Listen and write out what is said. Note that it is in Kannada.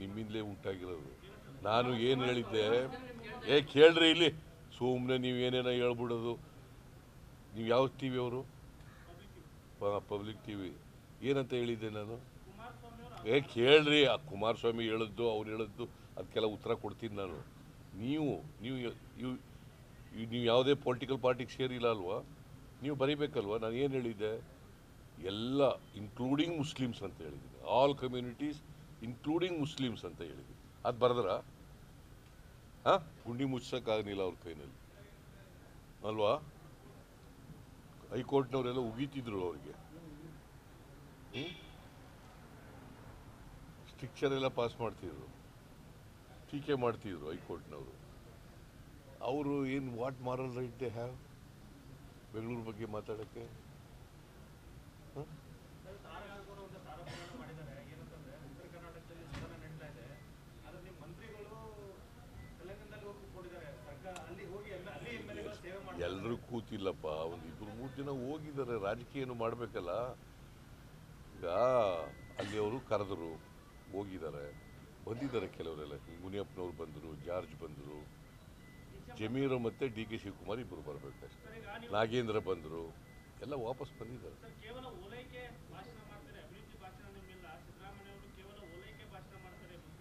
ನಿಮ್ಮಿಂದಲೇ ಉಂಟಾಗಿರೋದು ನಾನು ಏನು ಹೇಳಿದ್ದೆ ಏ ಕೇಳ್ರಿ ಇಲ್ಲಿ ಸುಮ್ಮನೆ ನೀವು ಏನೇನೋ ಹೇಳ್ಬಿಡೋದು ನೀವು ಯಾವ ಟಿ ವಿ ಅವರು ಪಬ್ಲಿಕ್ ಟಿ ವಿ ಏನಂತ ಹೇಳಿದ್ದೆ ನಾನು ಏ ಕೇಳ್ರಿ ಆ ಕುಮಾರಸ್ವಾಮಿ ಹೇಳಿದ್ದು ಅವ್ರು ಹೇಳಿದ್ದು ಅದಕ್ಕೆಲ್ಲ ಉತ್ತರ ಕೊಡ್ತೀನಿ ನಾನು ನೀವು ನೀವು ಯ- ಇವ್- ಇವ್- ನೀವು ಯಾವುದೇ ಪೊಲಿಟಿಕಲ್ ಪಾರ್ಟಿಗೆ ಸೇರಿಲ್ಲ ಅಲ್ವಾ ನೀವು ಬರೀಬೇಕಲ್ವಾ ನಾನು ಏನು ಹೇಳಿದ್ದೆ ಎಲ್ಲ ಇನ್ಕ್ಲೂಡಿಂಗ್ ಮುಸ್ಲಿಮ್ಸ್ ಅಂತ ಹೇಳಿದ್ದೀನಿ ಆಲ್ ಕಮ್ಯುನಿಟೀಸ್ ಇನ್ಕ್ಲೂಡಿಂಗ್ ಮುಸ್ಲಿಮ್ಸ್ ಅಂತ ಹೇಳಿದ್ದೀನಿ ಅದು ಬರೆದ್ರ ಹಾಂ ಗುಂಡಿ ಮುಚ್ಚಕ್ಕಾಗಲಿಲ್ಲ ಅವ್ರ ಕೈನಲ್ಲಿ ಅಲ್ವಾ ಹೈಕೋರ್ಟ್ನವರೆಲ್ಲ ಉಗೀತಿದ್ರು ಅವ್ರಿಗೆ ಸ್ಟ್ರಿಕ್ಚರ್ ಎಲ್ಲ ಪಾಸ್ ಮಾಡ್ತಿದ್ರು ಟೀಕೆ ಮಾಡ್ತಿದ್ರು ಹೈಕೋರ್ಟ್ನವರು ಅವರು ಏನು what moral right they have Bengaluru ಬಗ್ಗೆ ಮಾತಾಡೋಕ್ಕೆ ತಾರಕರು ಅಂತ ಆರೋಪಗಳನ್ನ ಮಾಡಿದ್ದಾರೆ ಏನಂತಂದ್ರೆ ಉತ್ತರ ಕರ್ನಾಟಕದಲ್ಲಿ ಸದನ ನಡೀತಾ ಇದೆ ಆದ್ರೆ ನಿಮ್ಮ ಮಂತ್ರಿಗಳು ತೆಲಂಗಾಣದಲ್ಲಿ ಹೋಗಿ ಕೂತ್ಕೊಂಡಿದ್ದಾರೆ ಸರ್ಕಾರ ಅಲ್ಲಿ ಹೋಗಿ ಎಲ್ಲ ಅಲ್ಲಿ ಎಮ್ ಎಲ್ ಸೇವೆ ಮಾಡಿ ಎಲ್ಲರೂ ಕೂತಿಲ್ಲಪ್ಪ ಒಂದು ಇಬ್ಬರು ಮೂರು ಜನ ಹೋಗಿದ್ದಾರೆ ರಾಜಕೀಯನು ಮಾಡಬೇಕಲ್ಲ ಈಗ ಅಲ್ಲಿ ಅವರು ಕರೆದರು ಹೋಗಿದ್ದಾರೆ ಬಂದಿದ್ದಾರೆ ಕೆಲವರೆಲ್ಲ ಈ ಮುನಿಯಪ್ಪನವ್ರು ಬಂದರು ಜಾರ್ಜ್ ಬಂದರು ಜಮೀರ್ ಮತ್ತು ಡಿ ಕೆ ಶಿವಕುಮಾರ್ ಇಬ್ಬರು ಬರಬೇಕಷ್ಟೆ ನಾಗೇಂದ್ರ ಬಂದರು ಎಲ್ಲ ವಾಪಸ್ ಬಂದಿದ್ದಾರೆ ಸರ್ ಕೇವಲ ಓಲೈಕೆ